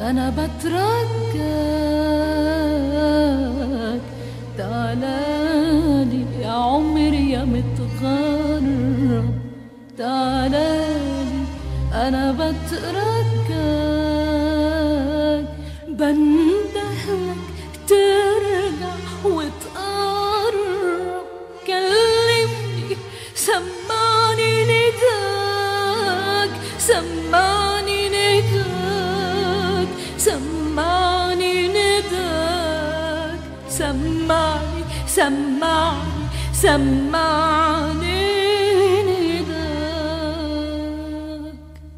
أنا بترجاك تعالالي يا عمري يا متغرب تعالالي أنا بترجاك بندهلك ترجع وتقرب كلمني سمعني نداك سمعني نداك سمعني نداك سمعني سمعني سمعني نداك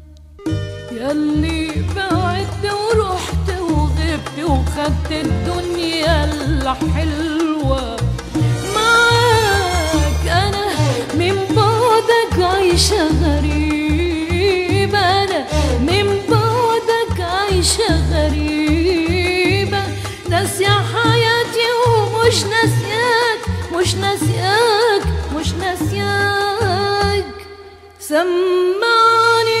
ياللي بعدت ورحت وغبت وخدت الدنيا الحلوة معاك أنا من بعدك عايشة غريبة أنا من بعدك عايشة غريبة ناسية حياتي ومش ناسياك مش ناسياك مش ناسياك سمعني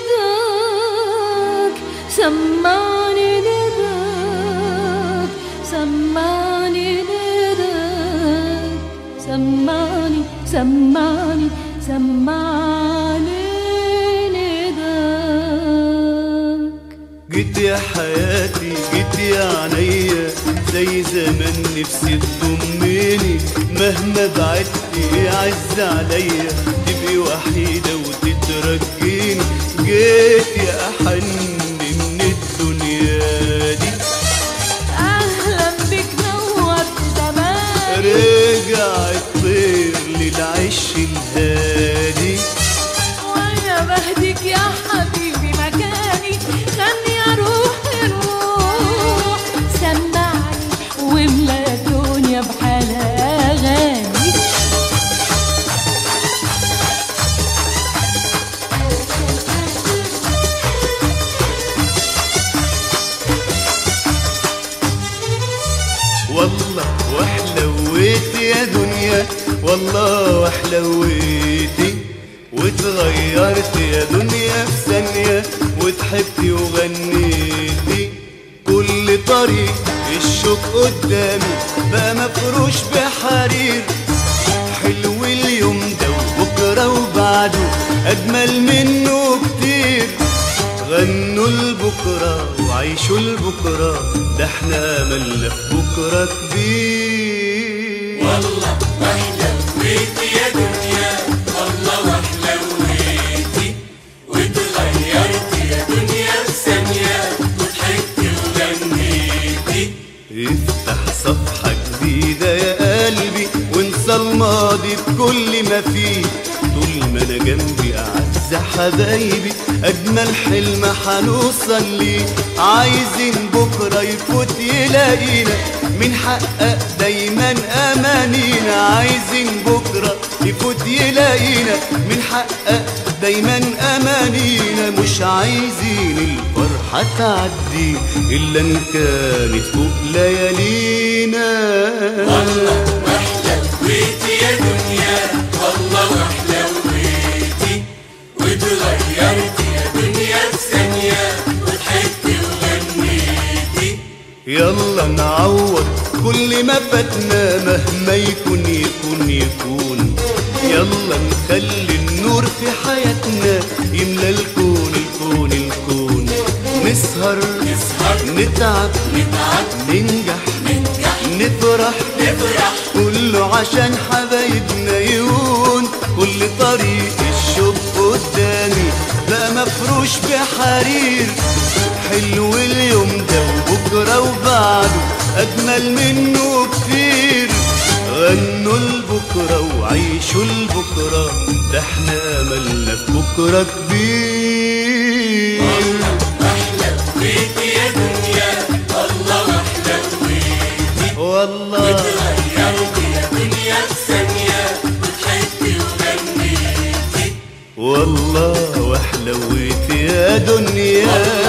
نداك سمعني نداك سمعني نداك سمعني سمعني سمعني نداك جيت يا حياتي جيت يا عينيا زي زمان نفسي تضمني مهما بعدتي عز عليا تبقي وحيدة وتترجيني جيت يا أحن من الدنيا دي أهلا بك نورت زمان رجع الطير للعش الهادي وانا بهديك يا حبيبي مكاني غني يا روح روح سمعني واملا الدنيا بحالها اغاني والله وحلويت يا دنيا والله وحلويتي واتغيرت يا دنيا في ثانية وضحكتي وغنيتي كل طريق الشوق قدامي بقى مفروش بحرير حلو اليوم ده وبكرة وبعده أجمل منه كتير غنوا لبكرة وعيشوا لبكرة ده احنا ملنا في بكرة كبير والله وحلويتي يا دنيا والله وحلويتي واتغيرتي يا دنيا في ثانية وضحكتي وغنيتي افتح صفحة جديدة يا قلبي وانسى الماضي بكل ما فيه طول ما انا جنبي اعز حبايبي اجمل حلم هنوصل ليه عايزين بكرة يفوت يلاقينا من حقق دايما امانينا عايزين بكرة يفوت يلاقينا من حقق دايما امانينا مش عايزين الفرحة تعدي الا ان كانت فوق ليالينا والله وحلويتي يا دنيا والله وحلويتي واتغيرتي يا دنيا في ثانية وضحكتي وغنيتي يلا نعوض كل ما فاتنا مهما يكون يكون يكون يلا نخلي النور في حياتنا يملى الكون الكون الكون نسهر نسهر نتعب نتعب ننجح ننجح نفرح نفرح كله عشان حبايبنا يهون كل طريق الشوق قدامي بقى مفروش بحرير حلو اليوم ده وبكرة وبعده أجمل منه كتير غنوا لبكرة وعيشوا لبكرة ده احنا ملنا في بكرة كبير وحلويتي يا دنيا والله وحلويتي والله غيرتي يا دنيا في ثانية وضحكتي وغنيتي والله وحلويت يا دنيا